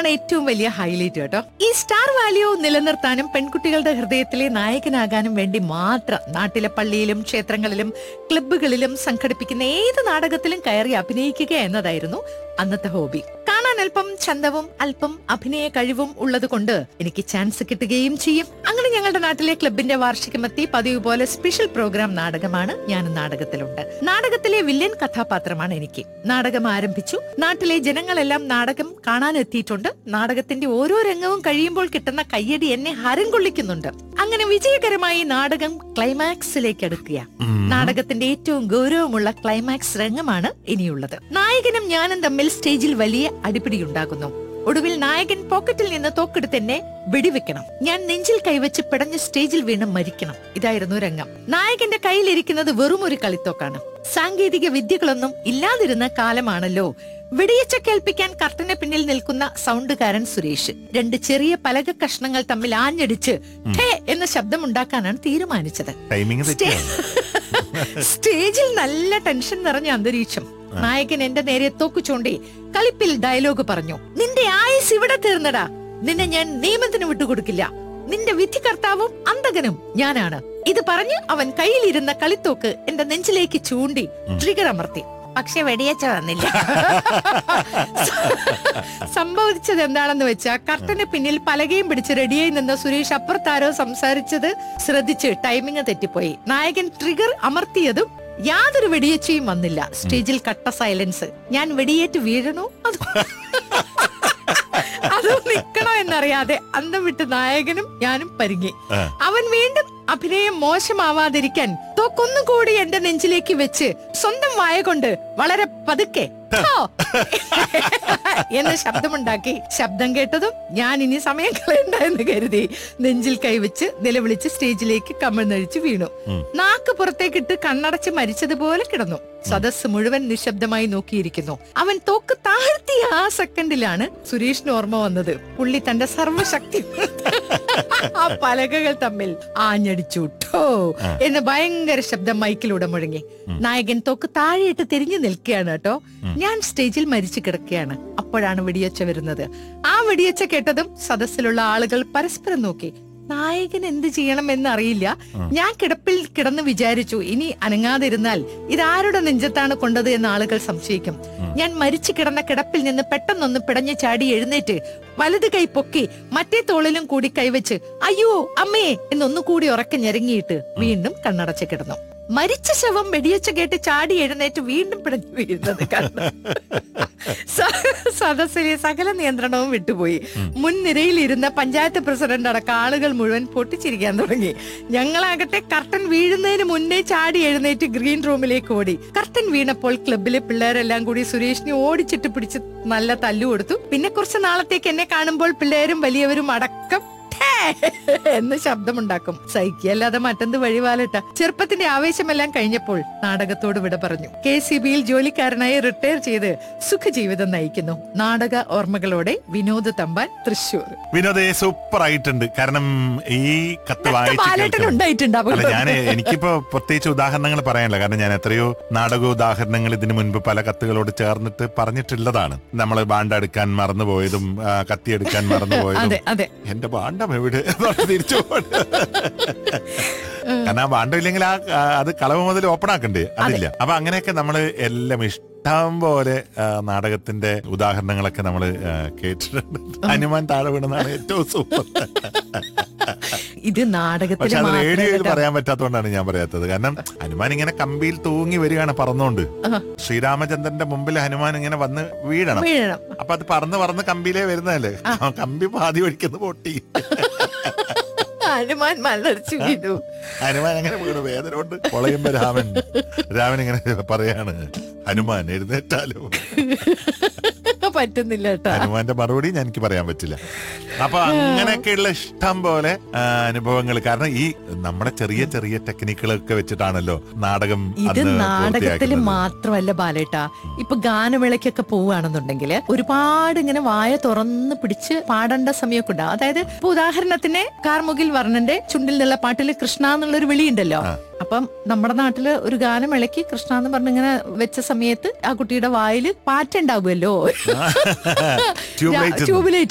അതാണ് ഏറ്റവും വലിയ ഹൈലൈറ്റ് കേട്ടോ ഈ സ്റ്റാർ വാല്യൂ നിലനിർത്താനും പെൺകുട്ടികളുടെ ഹൃദയത്തിലെ നായകനാകാനും വേണ്ടി മാത്രം നാട്ടിലെ പള്ളിയിലും ക്ഷേത്രങ്ങളിലും ക്ലബ്ബുകളിലും സംഘടിപ്പിക്കുന്ന ഏത് നാടകത്തിലും കയറി അഭിനയിക്കുക എന്നതായിരുന്നു അന്നത്തെ ഹോബി കാണാൻ അല്പം ചന്തവും അല്പം അഭിനയ കഴിവും ഉള്ളത് കൊണ്ട് എനിക്ക് ചാൻസ് കിട്ടുകയും ചെയ്യും അങ്ങനെ ഞങ്ങളുടെ നാട്ടിലെ ക്ലബിന്റെ വാർഷികമെത്തി പതിവ് പോലെ സ്പെഷ്യൽ പ്രോഗ്രാം നാടകമാണ് ഞാൻ നാടകത്തിലുണ്ട് നാടകത്തിലെ വില്ലൻ കഥാപാത്രമാണ് എനിക്ക് നാടകം ആരംഭിച്ചു നാട്ടിലെ ജനങ്ങളെല്ലാം നാടകം കാണാൻ എത്തിയിട്ടുണ്ട് നാടകത്തിന്റെ ഓരോ രംഗവും കഴിയുമ്പോൾ കിട്ടുന്ന കയ്യടി എന്നെ ഹരം കൊള്ളിക്കുന്നുണ്ട് അങ്ങനെ വിജയകരമായി നാടകം ക്ലൈമാക്സിലേക്ക് അടുക്കുക നാടകത്തിന്റെ ഏറ്റവും ഗൗരവമുള്ള ക്ലൈമാക്സ് രംഗമാണ് ഇനിയുള്ളത് നായകനും ഞാനും തമ്മിൽ സ്റ്റേജിൽ വലിയ അടിപിടിയുണ്ടാകുന്നു ഒടുവിൽ നായകൻ പോക്കറ്റിൽ നിന്ന് തോക്കെടുത്ത് എന്നെ വെടിവെക്കണം ഞാൻ നെഞ്ചിൽ കൈവച്ച് പിടഞ്ഞ് സ്റ്റേജിൽ വീണ് മരിക്കണം ഇതായിരുന്നു രംഗം നായകന്റെ കയ്യിലിരിക്കുന്നത് വെറും ഒരു കളിത്തോക്കാണ് സാങ്കേതിക വിദ്യകളൊന്നും ഇല്ലാതിരുന്ന കാലമാണല്ലോ വെടിയച്ച കേൾപ്പിക്കാൻ കർട്ടന് പിന്നിൽ നിൽക്കുന്ന സൗണ്ടുകാരൻ സുരേഷ് രണ്ട് ചെറിയ പലക കഷ്ണങ്ങൾ തമ്മിൽ ആഞ്ഞടിച്ച് ഠേ എന്ന ശബ്ദമുണ്ടാക്കാനാണ് തീരുമാനിച്ചത് ടൈമിംഗ് തെറ്റിയാണ് സ്റ്റേജിൽ നല്ല ടെൻഷൻ നിറഞ്ഞ അന്തരീക്ഷം നായകൻ എന്റെ നേരെ തോക്കു ചൂണ്ടി കളിപ്പിൽ ഡയലോഗ് പറഞ്ഞു നിന്റെ ആയുസ് ഇവിടെ തീർന്നടാ നിന്നെ ഞാൻ നിയമത്തിന് വിട്ടുകൊടുക്കില്ല നിന്റെ വിധികർത്താവും അന്തകനും ഞാനാണ് ഇത് പറഞ്ഞ് അവൻ കയ്യിലിരുന്ന കളിത്തോക്ക് എന്റെ നെഞ്ചിലേക്ക് ചൂണ്ടി ട്രിഗർ അമർത്തി പക്ഷെ വെടിയച്ച വന്നില്ല സംഭവിച്ചത് എന്താണെന്ന് വെച്ചാ കർട്ടന് പിന്നിൽ പലകയും പിടിച്ച് റെഡിയായി നിന്ന സുരേഷ് അപ്പുറത്താരോ സംസാരിച്ചത് ശ്രദ്ധിച്ച് ടൈമിംഗ് തെറ്റിപ്പോയി നായകൻ ട്രിഗർ അമർത്തിയതും യാതൊരു വെടിയച്ചയും വന്നില്ല സ്റ്റേജിൽ കട്ട സൈലൻസ് ഞാൻ വെടിയേറ്റ് വീഴണോ അത് അതോ നിക്കണോ എന്നറിയാതെ അന്തം വിട്ട് നായകനും ഞാനും പരിങ്ങി ആ. അവൻ വീണ്ടും അഭിനയം മോശമാവാതിരിക്കാൻ തോക്കൊന്നുകൂടി എന്റെ നെഞ്ചിലേക്ക് വെച്ച് സ്വന്തം വായ കൊണ്ട് വളരെ പതുക്കെ "ഠോ" എന്ന് ശബ്ദമുണ്ടാക്കി ശബ്ദം കേട്ടതും ഞാൻ ഇനി സമയം കളയണ്ട എന്ന് കരുതി നെഞ്ചിൽ കൈവച്ച് നിലവിളിച്ച് സ്റ്റേജിലേക്ക് കമിഴ്ന്നഴിച്ച് വീണു നാക്ക് പുറത്തേക്കിട്ട് കണ്ണടച്ച് മരിച്ചതുപോലെ കിടന്നു സദസ് മുഴുവൻ നിശബ്ദമായി നോക്കിയിരിക്കുന്നു അവൻ തോക്ക് താഴ്ത്തിയ ആ സെക്കൻഡിലാണ് സുരേഷിന് ഓർമ്മ വന്നത് പുള്ളി തന്റെ സർവശക്തി ആ പലകകൾ തമ്മിൽ ആഞ്ഞടിച്ചു ഠോ എന്ന് ഭയങ്കര ശബ്ദം മൈക്കിലൂടെ മുഴങ്ങി നായകൻ തോക്ക് താഴെയിട്ട് തിരിഞ്ഞു നിൽക്കുകയാണ് കേട്ടോ ഞാൻ സ്റ്റേജിൽ മരിച്ചു കിടക്കുകയാണ് അപ്പോഴാണ് വെടിയച്ച വരുന്നത് ആ വെടിയച്ച കേട്ടതും സദസ്സിലുള്ള ആളുകൾ പരസ്പരം നോക്കി നായകൻ എന്ത് ചെയ്യണം എന്നറിയില്ല ഞാൻ കിടപ്പിൽ കിടന്ന് വിചാരിച്ചു ഇനി അനങ്ങാതിരുന്നാൽ ഇതാരുടെ നെഞ്ചത്താണ് കൊണ്ടത് എന്ന് ആളുകൾ സംശയിക്കും ഞാൻ മരിച്ചു കിടന്ന കിടപ്പിൽ നിന്ന് പെട്ടെന്നൊന്ന് പിടഞ്ഞു ചാടി എഴുന്നേറ്റ് വലത് കൈ പൊക്കി മറ്റേ തോളിലും കൂടി കൈവച്ച് അയ്യോ അമ്മേ എന്നൊന്നുകൂടി ഉറക്കെ ഞെരങ്ങിയിട്ട് വീണ്ടും കണ്ണടച്ച് കിടന്നു മരിച്ച ശവം വെടിയച്ച കേട്ട് ചാടി എഴുന്നേറ്റ് വീണ്ടും പിടഞ്ഞു വീഴുന്നത് കണ്ടു സ- സദസ്സിലെ സകല നിയന്ത്രണവും വിട്ടുപോയി മുൻനിരയിൽ ഇരുന്ന പഞ്ചായത്ത് പ്രസിഡന്റ് അടക്കം ആളുകൾ മുഴുവൻ പൊട്ടിച്ചിരിക്കാൻ തുടങ്ങി ഞങ്ങളാകട്ടെ കർട്ടൻ വീഴുന്നതിന് മുന്നേ ചാടി എഴുന്നേറ്റ് ഗ്രീൻ റൂമിലേക്ക് ഓടി കർട്ടൻ വീണപ്പോൾ ക്ലബിലെ പിള്ളേരെല്ലാം കൂടി സുരേഷിനെ ഓടിച്ചിട്ട് പിടിച്ച് നല്ല തല്ലു കൊടുത്തു പിന്നെ കുറച്ച് നാളത്തേക്ക് എന്നെ കാണുമ്പോൾ പിള്ളേരും വലിയവരും അടക്കം "ഠേ" എന്ന് ശബ്ദമുണ്ടാക്കും സഹിക്കല്ലാതെ മറ്റെന്ത് വഴിവാലട്ട ചെറുപ്പത്തിന്റെ ആവേശമെല്ലാം കഴിഞ്ഞപ്പോൾ നാടകത്തോട് വിട പറഞ്ഞു കെ സി ബിയിൽ ജോലിക്കാരനായി റിട്ടയർ ചെയ്ത് സുഖജീവിതം നയിക്കുന്നു നാടക ഓർമ്മകളോടെ വിനോദ് തമ്പാൻ തൃശൂർ വിനോദേ സൂപ്പർ ആയിട്ടുണ്ട് കാരണം ഈ കത്ത് വായിച്ച് ബാലേട്ടൻ കേൾക്കണം. ഉണ്ടായിട്ടുണ്ടാവും അല്ല ഞാൻ എനിക്കിപ്പോ പ്രത്യേകിച്ച് ഉദാഹരണങ്ങൾ പറയാനില്ല കാരണം ഞാൻ എത്രയോ നാടക ഉദാഹരണങ്ങൾ ഇതിനു മുൻപ് പല കത്തുകളോട് ചേർന്നിട്ട് പറഞ്ഞിട്ടുള്ളതാണ് നമ്മൾ ബാണ്ട എടുക്കാൻ മറന്നുപോയതും ആ, കത്തി എടുക്കാൻ മറന്നുപോയതും അതെ അതെ എന്റെ ബാണ്ടം എവിടെ എന്ന് പറഞ്ഞ് തിരിച്ചു പോകണ്ട. കാരണം ആ ബാണ്ടം ഇല്ലെങ്കിൽ ആ ആ, അത് കളവ് മുതൽ ഓപ്പൺ ആക്കണ്ടേ അതില്ല അപ്പൊ അങ്ങനെയൊക്കെ നമ്മൾ എല്ലാം ഇഷ്ടം പോലെ ആ, നാടകത്തിന്റെ ഉദാഹരണങ്ങളൊക്കെ നമ്മൾ കേട്ടിട്ടുണ്ട് ഹനുമാൻ താഴെ വീണെന്നാണ് ഏറ്റവും സൂപ്പർ ഇത് പക്ഷെ നാടകത്തിന് അത് റേഡിയോയിൽ മാത്രമല്ല പറയാൻ പറ്റാത്തതുകൊണ്ടാണ് ഞാൻ പറയാത്തത് കാരണം ഹനുമാൻ ഇങ്ങനെ കമ്പിയിൽ തൂങ്ങി വരികയാണ് പറന്നുകൊണ്ട് ആ. ശ്രീരാമചന്ദ്രന്റെ മുമ്പിൽ ഹനുമാൻ ഇങ്ങനെ വന്ന് വീഴണം വീഴണം അപ്പൊ അത് പറന്ന് പറന്ന് കമ്പിയിലേ വരുന്നതല്ലേ കമ്പി പാതി ഒഴിക്കുന്ന പൊട്ടി ഹനുമാൻ മല്ലടിച്ചു വീണു ഹനുമാൻ അങ്ങനെ വീണു വേദന കൊണ്ട് പൊളയുമ്പോ രാമൻ രാമൻ ഇങ്ങനെ പറയാണ് ഹനുമാൻ എഴുന്നേറ്റാലോ പറ്റുന്നില്ല കേട്ടാ ഹനുമാന്റെ മറുപടി ഞാൻ എനിക്ക് പറയാൻ പറ്റില്ല അപ്പൊ അങ്ങനെയൊക്കെയുള്ള ഇഷ്ടം പോലെ അനുഭവങ്ങൾ കാരണം ഈ നമ്മുടെ ചെറിയ ചെറിയ ടെക്നിക്കുകളൊക്കെ വെച്ചിട്ടാണല്ലോ നാടകം ഇത് അന്ന് നാടകത്തിൽ പൂർത്തിയാക്കുന്നത്. മാത്രമല്ല ബാലേട്ടാ ഇപ്പൊ ഗാനമേളയ്ക്കൊക്കെ പോവുകയാണെന്നുണ്ടെങ്കിൽ ഒരുപാട് ഇങ്ങനെ വായ തുറന്ന് പിടിച്ച് പാടേണ്ട സമയമൊക്കെ ഉണ്ട് അതായത് ഇപ്പൊ ഉദാഹരണത്തിന് കാർമുകിൽ വർണ്ണന്റെ ചുണ്ടിൽ നിന്നുള്ള പാട്ടിൽ കൃഷ്ണ എന്നുള്ളൊരു വിളിയുണ്ടല്ലോ അപ്പം നമ്മുടെ നാട്ടില് ഒരു ഗാനമേളയ്ക്ക് കൃഷ്ണ എന്ന് പറഞ്ഞിങ്ങനെ വെച്ച സമയത്ത് ആ കുട്ടിയുടെ വായിൽ പാറ്റുണ്ടാവുമല്ലോ ട്യൂബ് ലൈറ്റ് ട്യൂബ് ലൈറ്റ്